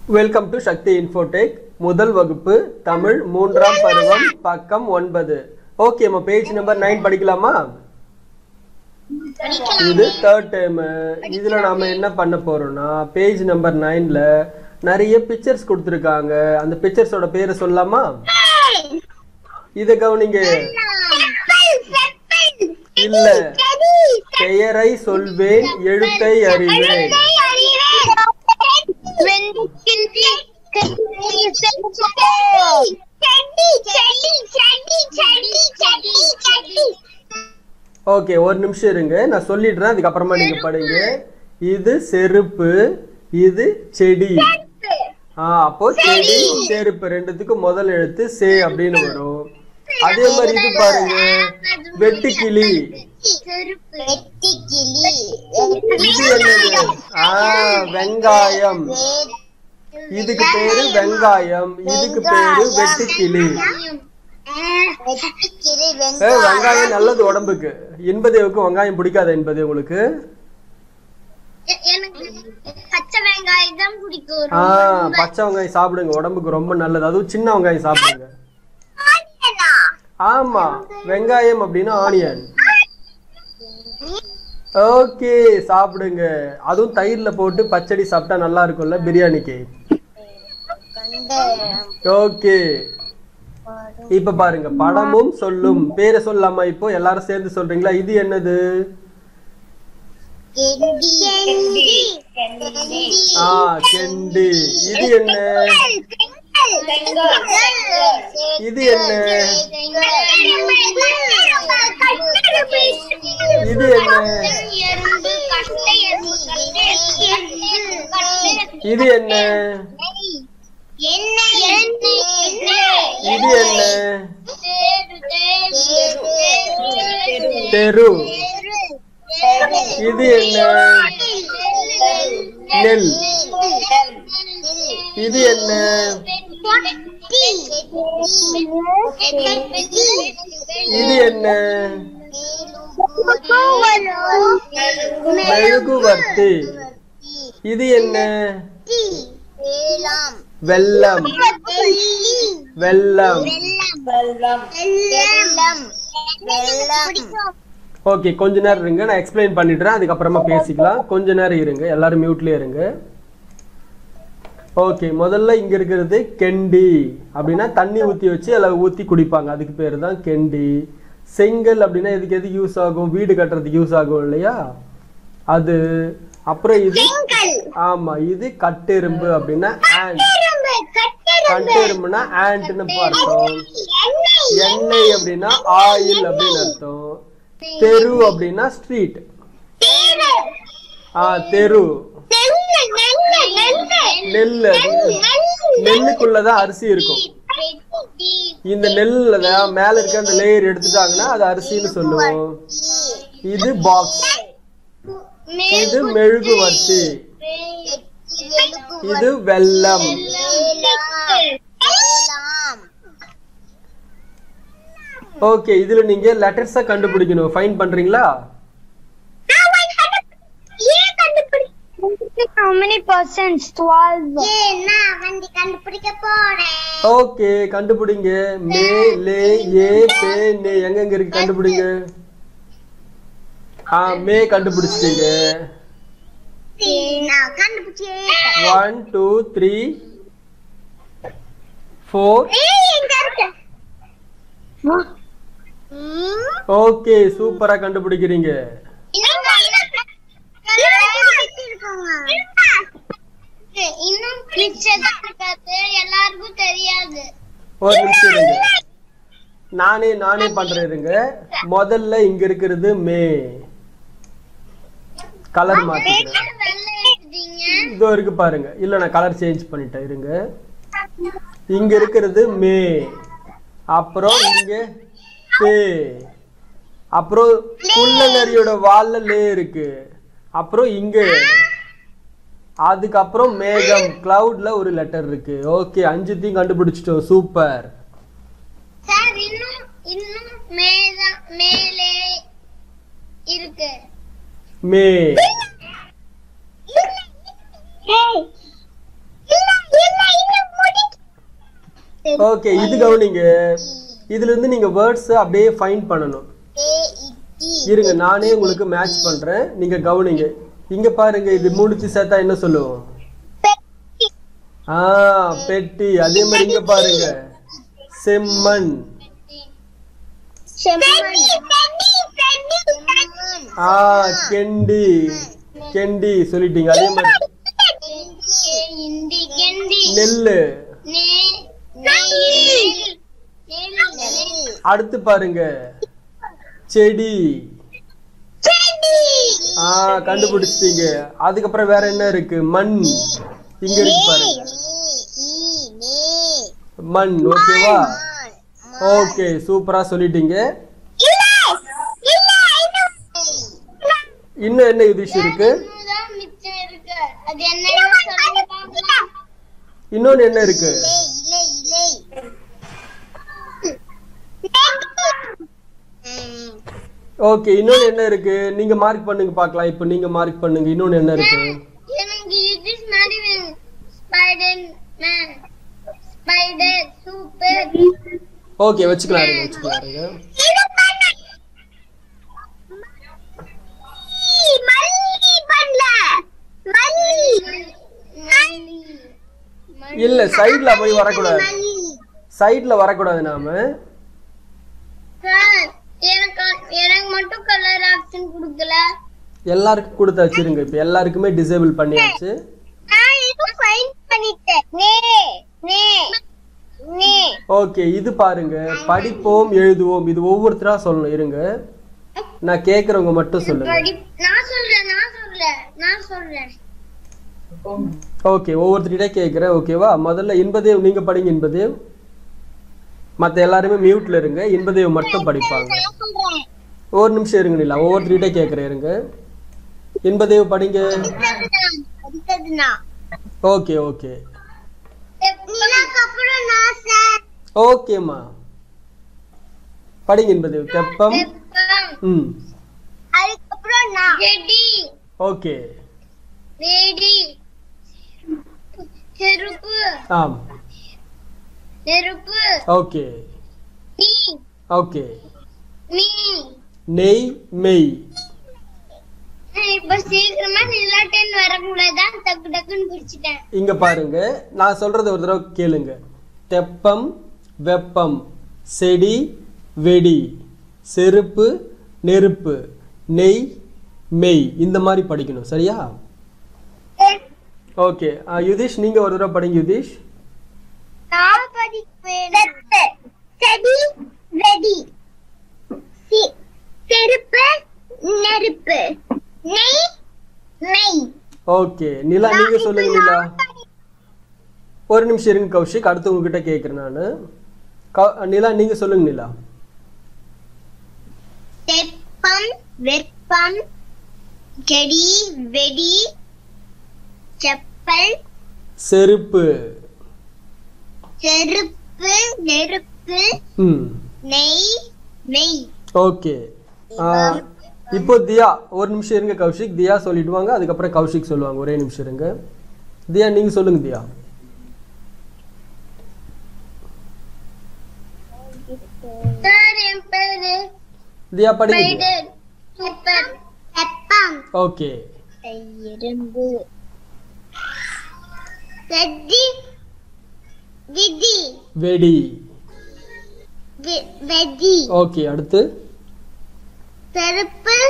Welcome to Sakthi Infotech முதல் வகுப்பு தமிழ் மூன்றாம் பருவம் பக்கம் ஒன்பது ஓகே நம்ம பேஜ் நம்பர் நைன் படிக்கலாமா இது தேர்ட் டைம் இதுல நாம என்ன பண்ண போறோம்னா பேஜ் நம்பர் நைன்ல நிறைய பிக்சர்ஸ் கொடுத்துருக்காங்க அந்த பிக்சர்ஸோட பேரை சொல்லலாமா இத கவனிங்க இல்ல பெயரை சொல்வேன் எழுத்தை அறிவேன் ஓகே ஒரு நிமிஷம் இருங்க நான் சொல்லிடுறேன் அதுக்கப்புறமா நீங்க படிங்க இது செருப்பு இது செடி ஆ அப்போ செடி செருப்பு ரெண்டுத்துக்கும் முதல் எழுத்து சே அப்படின்னு வரும் அதே மாதிரி இது பாருங்க வெட்டுக்கிளி இது என்னது ஆ வெங்காயம் இதுக்கு பேரு வெங்காயம் இதுக்கு பேரு வெட்டுக்கிளி ஏ, வெங்காயம் நல்லது உடம்புக்கு இன்பதேவுக்கு வெங்காயம் பிடிக்காத என்பது உங்களுக்கு எனக்கு பச்சை வெங்காயம் தான் பிடிக்கும் ஆ பச்சை வெங்காயம் சாப்பிடுங்க உடம்புக்கு ரொம்ப நல்லது அதுவும் சின்ன வெங்காயம் சாப்பிடுங்க ஆமா வெங்காயம் அப்படின்னா ஆனியன் ஓகே சாப்பிடுங்க அதுவும் தயிர்ல போட்டு பச்சடி சாப்பிட்டா நல்லா இருக்கும்ல பிரியாணிக்கு ஓகே இப்ப பாருங்க படமும் சொல்லும் பேரை சொல்லலாமா இப்போ எல்லாரும் சேர்ந்து சொல்றீங்களா இது என்னது ஆ கெண்டி இது என்ன இது என்ன இது என்ன இது என்ன இது என்ன தெரு இது என்ன நெல் இது என்ன இது என்ன மெழுகுவர்த்தி இது என்ன வெல்லம் வெல்லம் ஓகே கொஞ்ச நேரம் இருங்க நான் எக்ஸ்பிளைன் பண்ணிடுறேன் அதுக்கப்புறமா பேசிக்கலாம் கொஞ்ச நேரம் இருங்க எல்லாரும் மியூட்லயே இருங்க ஓகே முதல்ல இங்க இருக்கிறது கெண்டி அப்படின்னா தண்ணி ஊத்தி வச்சு அதில் ஊத்தி குடிப்பாங்க அதுக்கு பேர் தான் கெண்டி செங்கல் அப்படின்னா இதுக்கு எதுக்கு யூஸ் ஆகும் வீடு கட்டுறதுக்கு யூஸ் ஆகும் இல்லையா அது அப்புறம் இது ஆமா இது கட்டெரும்பு அப்படின்னா ஆண்ட் கட்டெரும்புனா ஆண்ட்னு அர்த்தம் எண்ணெய் அப்படின்னா ஆயில் அப்படின்னு அர்த்தம் தெரு அப்படின்னா ஸ்ட்ரீட் ஆ தெரு நெல்லு நெல்லுக்குள்ளதான் அரிசி இருக்கும் இந்த நெல்லுல தான் மேல இருக்க அந்த லேயர் எடுத்துட்டாங்கன்னா அது அரிசின்னு சொல்லுவோம் இது பாக்ஸ் இது மெழுகுவர்த்தி இது வெல்லம் ஓகே இதுல நீங்க லெட்டர்ஸ கண்டுபிடிக்கணும் ஃபைன் பண்றீங்களா How many percent? Twelve. நான் வந்து கண்டுபிடிக்க போறேன் ஓகே கண்டுபிடிங்க மே லே ஏ பே நே எங்க எங்க இருக்கு கண்டுபிடிங்க ஆ மே கண்டுபிடிச்சிட்டீங்க நான் கண்டுபிடிச்சேன் ஒன் டூ த்ரீ ஃபோர் ஏய் எங்க இருக்கு ஓகே சூப்பரா கண்டுபிடிக்கிறீங்க இன்னும் மிச்சதான் இருக்காது எல்லாருக்கும் தெரியாது ஒரு நிமிஷம் இருங்க நானே நானே பண்றேன் இருங்க முதல்ல இங்க இருக்கிறது மே கலர் மாத்திக்கிறேன் வெள்ளை எடுத்தீங்க இதோ இருக்கு பாருங்க இல்ல நான் கலர் சேஞ்ச் பண்ணிட்டேன் இருங்க இங்க இருக்கிறது மே அப்புறம் இங்க பே அப்புறம் குள்ளநரியோட வால்ல லே இருக்கு அப்புறம் இங்க அதுக்கப்புறம் மேகம் கிளவுட்ல ஒரு லெட்டர் இருக்கு ஓகே அஞ்சுத்தையும் கண்டுபிடிச்சிட்டோம் சூப்பர் சார் இன்னும் இன்னும் மேல மேலே இருக்கு மே ஏய். இல்ல, ஓகே இது கவனிங்க இதுல இருந்து நீங்க வேர்ட்ஸ் அப்படியே ஃபைண்ட் பண்ணணும் இருங்க நானே உங்களுக்கு மேட்ச் பண்றேன் நீங்க கவனிங்க இங்க பாருங்க இது மூணுச்சு சேர்த்தா என்ன சொல்லுவோம் ஆ பெட்டி அதே மாதிரி இங்க பாருங்க செம்மண் ஆ கெண்டி கெண்டி சொல்லிட்டீங்க அதே மாதிரி நெல்லு அடுத்து பாருங்க செடி ஆ கண்டுபிடிச்சிட்டீங்க அதுக்கப்புறம் வேற என்ன இருக்கு மண் இங்க இருக்கு பாருங்க மண் ஓகேவா ஓகே சூப்பரா சொல்லிட்டீங்க இன்னும் என்ன யுதிஷ் இருக்கு அது என்ன சொல்லுங்க பார்க்கலாம் இன்னொன்னு என்ன இருக்கு ஓகே இன்னொன்னு என்ன இருக்கு நீங்க மார்க் பண்ணுங்க பார்க்கலாம் இப்போ நீங்க மார்க் பண்ணுங்க இன்னொன்னு என்ன இருக்கு எனக்கு இது மாதிரி வேணும் spider man spider super okay வச்சுக்கலாம் இருங்க வச்சுக்கலாம் இருங்க இல்ல சைடுல போய் வரக்கூடாது சைடுல வரக்கூடாது நாம சார் எனக்கு எனக்கு மட்டும் கலர் ஆப்ஷன் கொடுக்கல எல்லாருக்கும் கொடுத்து வச்சிருங்க இப்போ எல்லாருக்குமே டிசேபிள் பண்ணியாச்சு நான் இது ஃபைன் பண்ணிட்டேன் நே நே நே ஓகே இது பாருங்க படிப்போம் எழுதுவோம் இது ஒவ்வொருத்தரா சொல்லணும் இருங்க நான் கேக்குறவங்க மட்டும் சொல்லுங்க படி நான் சொல்றேன் நான் சொல்றேன் நான் சொல்றேன் ஓகே ஒவ்வொருத்தர்கிட்ட கேட்குறேன் ஓகேவா முதல்ல இன்பதேவ் நீங்க படிங்க இன்பதேவ் மற்ற எல்லாருமே மியூட்ல இருங்க இன்பதேவ் மட்டும் படிப்பாங்க நான் சொல்றேன் ஒரு நிமிஷம் இருங்க நிலா ஒவ்வொருத்தர்கிட்ட கேட்குறேன் இருங்க இன்பதேவ் படிங்க அடுத்ததுதான் அடுத்ததுதான் ஓகே ஓகே நிலாக்கு அப்புறம் நான் சார் ஓகேம்மா படிங்க இன்பதேவ் தெப்பம் வெப்பம் ம் அதுக்கப்புறம் நான் செடி ஓகே வேடி செருப்பு ஆம் நெருப்பு ஓகே நீ ஓகே நீ நெய் மெய் இப்ப சீக்கிரமா நிலாட்டன் வரக்கூடாதான் டக்கு டக்குன்னு பிடிச்சிட்டேன் இங்க பாருங்க நான் சொல்றத ஒரு தடவை கேளுங்க தெப்பம் வெப்பம் செடி வெடி செருப்பு நெருப்பு நெய் மெய் இந்த மாதிரி படிக்கணும் சரியா ஓகே யுதீஷ் நீங்க ஒரு தடவை படிங்க யுதீஷ் நான் படிப்பேன் செடி வெடி சி- செருப்பு நெருப்பு நெய் நெய் ஓகே நிலா நீங்க சொல்லுங்க நிலா ஒரு நிமிஷம் இருங்க கௌஷிக் அடுத்து உங்ககிட்ட கேட்குறேன் நான் நிலா நீங்க சொல்லுங்க நிலா தெப்பம் வெப்பம் செடி வெடி செப்பல் செருப்பு செருப்பு நெருப்பு ம் நெய் நெய் ஓகே இப்போ தியா ஒரு நிமிஷம் இருங்க கௌஷிக் தியா சொல்லிடுவாங்க அதுக்கப்புறம் கௌஷிக் சொல்லுவாங்க ஒரே நிமிஷம் இருங்க தியா நீங்க சொல்லுங்க தியா சார் என் பேரு தியா படிங்க தியா. ஸ்பைடர் சூப்பர் தெப்பம் ஓகே எறும்பு வெடி விதி வெடி வி- வெடி ஓகே அடுத்து செருப்பு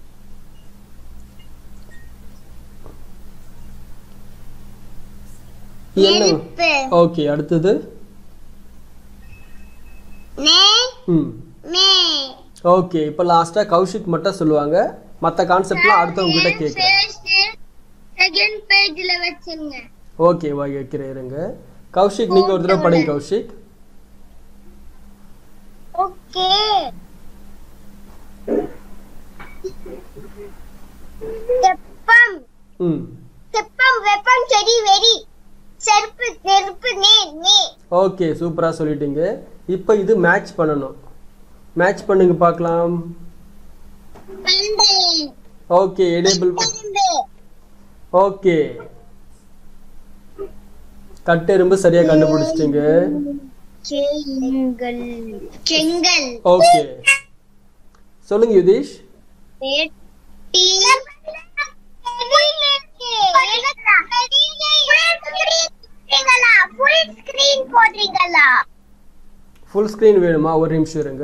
என்ன நெருப்பு ஓகே அடுத்தது நே ம் மே ஓகே இப்போ லாஸ்டா கௌஷிக் மட்டும் சொல்லுவாங்க மற்ற கான்செப்ட்லாம் அடுத்தவங்க கிட்ட கேட்குறேன் செகண்ட் பேஜ்ல வச்சிருங்க ஓகே வா வைக்கிறேன் இருங்க கௌஷிக் நீங்க ஒரு தடவை படிங்க கௌஷிக் ஓகே தெப்பம் ம் தெப்பம் வெப்பம் செடி வெடி செருப்பு நெருப்பு நே நே ஓகே சூப்பரா சொல்லிட்டீங்க இப்போ இது மேட்ச் பண்ணணும் மேட்ச் பண்ணுங்க பார்க்கலாம் பந்து ஓகே எனேபிள் பந்து ஓகே கட்டெரும்பு சரியா கண்டுபிடிச்சிட்டீங்க செங்கல் செங்கல் ஓகே சொல்லுங்க யுதீஷ் பெட்டி ஃபுல் ஸ்கிரீன் போடுறீங்களா ஃபுல் ஸ்க்ரீன் வேணுமா ஒரு நிமிஷம் இருங்க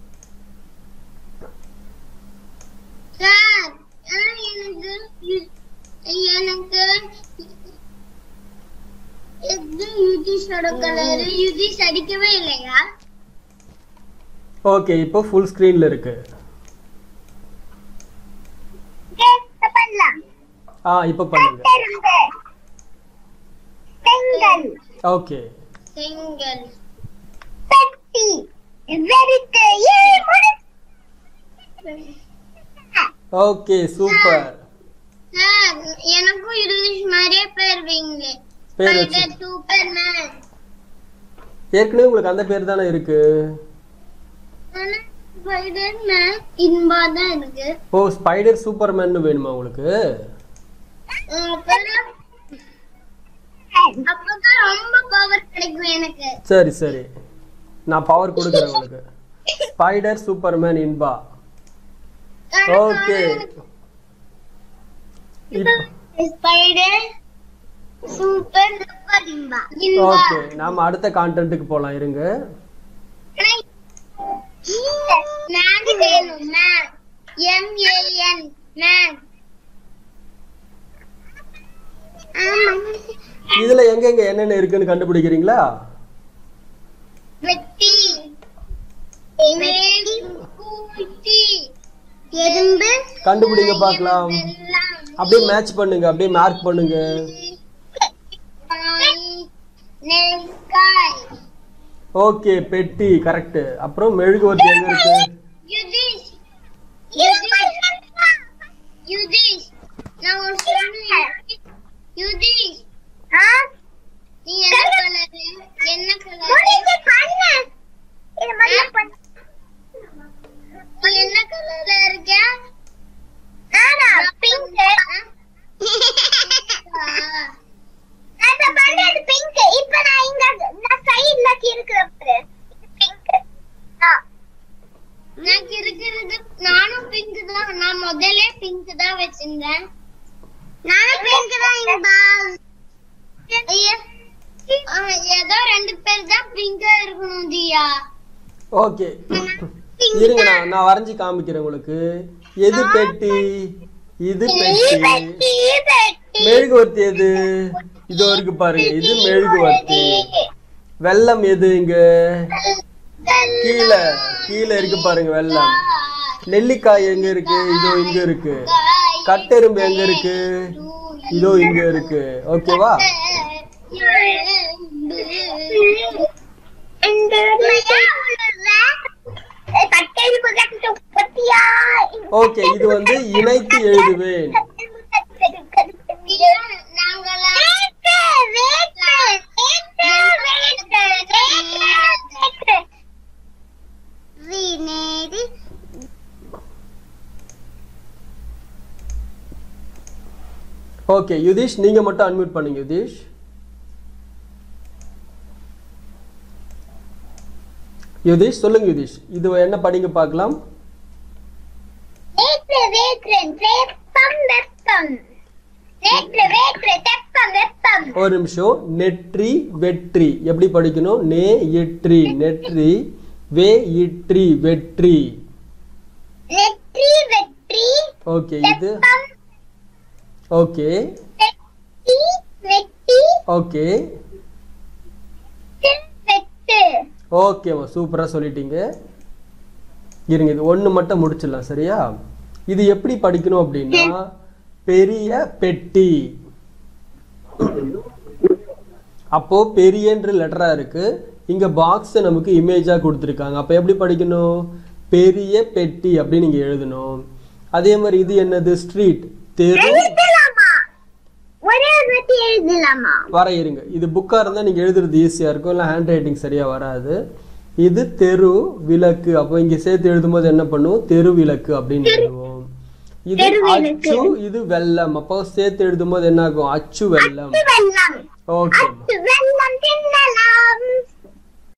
சார் எனக்கு எனக்கு இது யுதிஷோட கலர் யுதிஷ் அடிக்கவே இல்லையா ஓகே இப்போ ஃபுல் ஸ்க்ரீனில் இருக்கு பண்ணலாம் ஆ இப்போ பண்ணுங்க செங்கல் ஓகே செங்கல் பெட்டி வெறுத்து ஏ ஓகே சூப்பர் சார் எனக்கும் யுதிஷ் மாதிரியே பேர் வைங்களே பேர் வச்சு சூப்பர்மேன் ஏற்கனவே உங்களுக்கு அந்த பேர் தானே இருக்கு ஆனா ஸ்பைடர்மேன் இன்பா தான் இருக்கு ஓ ஸ்பைடர் சூப்பர்மேன் வேணுமா உங்களுக்கு அப்பதான் அப்பதான் ரொம்ப பவர் கிடைக்கும் எனக்கு சரி சரி நான் பவர் கொடுக்குறேன் உங்களுக்கு ஸ்பைடர் சூப்பர்மேன் இன்பா ஓகே இப்போ spider super super Inba Inba okay நாம அடுத்த கான்டென்ட்டுக்கு போலாம் இருங்க மேக் வேணும் மேக் எம் ஏ என் மேக் இதுல எங்கெங்க என்னென்ன இருக்குன்னு கண்டுபிடிக்கிறீங்களா வெட்டி வெட்டி கூட்டி எறும்பு கண்டுபிடிங்க பார்க்கலாம் வெள்ளம், அப்படியே மேட்ச் பண்ணுங்க அப்படியே மார்க் பண்ணுங்க காய், நெல்காய் ஓகே பெட்டி கரெக்ட் அப்புறம் மெழுகுவர்த்தி எங்க இருக்கு யுதிஷ் யுதிஷ் யுதிஷ் நான் ஒரு சொன்னேன் யுதிஷ் நீ என்ன கலர் என்ன கலர் நீ என்ன கலர்ல இருக்க நானா பிங்க் அந்த பண்றது பிங்க் இப்ப நான் இங்க நான் சைடுல இருக்கிற பிங்க் எனக்கு இருக்கிறது நானும் பிங்க் தான் நான் முதல்ல பிங்க் தான் வச்சிருந்தேன் நானும் பிங்க் தான் இன்பா ஐயா ஆ, ஏதோ ரெண்டு பேர் தான் பிங்கா இருக்கணும் தியா ஓகே இருங்க நான் நான் வரைஞ்சி காமிக்கிறேன் உங்களுக்கு எது பெட்டி இது பெட்டி மெழுகுவர்த்தி எது இதோ இருக்கு பாருங்க இது மெழுகுவர்த்தி வெள்ளம் எது இங்க கீழே கீழே இருக்கு பாருங்க வெள்ளம் நெல்லிக்காய் எங்க இருக்கு இதோ இங்க இருக்கு கட்டெரும்பு எங்க இருக்கு இதோ இங்க இருக்கு ஓகேவா ஓகே இது வந்து இணைத்து எழுதுவேன் வீணேரி ஓகே யுதீஷ் நீங்க மட்டும் அன்மியூட் பண்ணுங்க யுதீஷ் யுதீஷ் சொல்லுங்க யுதீஷ் இது என்ன படிங்க பார்க்கலாம் வேற்று வேற்றன் வெப்பம் வெப்பம் வேற்று வேற்று தெப்பம் வெப்பம் ஒரு நிமிஷம் நெற்றி வெற்றி எப்படி படிக்கணும் நே இற்றி நெற்றி வே இற்றி வெற்றி வெற்றி வெற்றி ஓகே இது தெப்பம் ஓகே வெட்டி வெட்டி ஓகே வெட்டு ஓகேம்மா சூப்பராக சொல்லிட்டீங்க இருங்க இது ஒன்று மட்டும் முடிச்சிடலாம் சரியா இது எப்படி படிக்கணும் அப்படின்னா பெரிய பெட்டி அப்போ பெரியன்ற லெட்டரா இருக்கு இங்க பாக்ஸ் நமக்கு இமேஜா கொடுத்துருக்காங்க அப்போ எப்படி படிக்கணும் பெரிய பெட்டி அப்படின்னு நீங்க எழுதணும் அதே மாதிரி இது என்னது ஸ்ட்ரீட் தெரு எழுதலாமா ஒரே ஒரு வாட்டி எழுதலாமா வரையிருங்க இது புக்காக இருந்தால் நீங்கள் எழுதுறது ஈஸியாக இருக்கும் இல்லை ஹேண்ட் ரைட்டிங் சரியாக வராது இது தெரு விளக்கு அப்போ இங்கே சேர்த்து எழுதும்போது என்ன பண்ணுவோம் தெரு விளக்கு அப்படின்னு எழுதுவோம் இது அச்சு இது வெள்ளம் அப்போ சேர்த்து எழுதும்போது என்ன ஆகும் அச்சு வெள்ளம் வெள்ளம் ஓகே அச்சு வெள்ளம்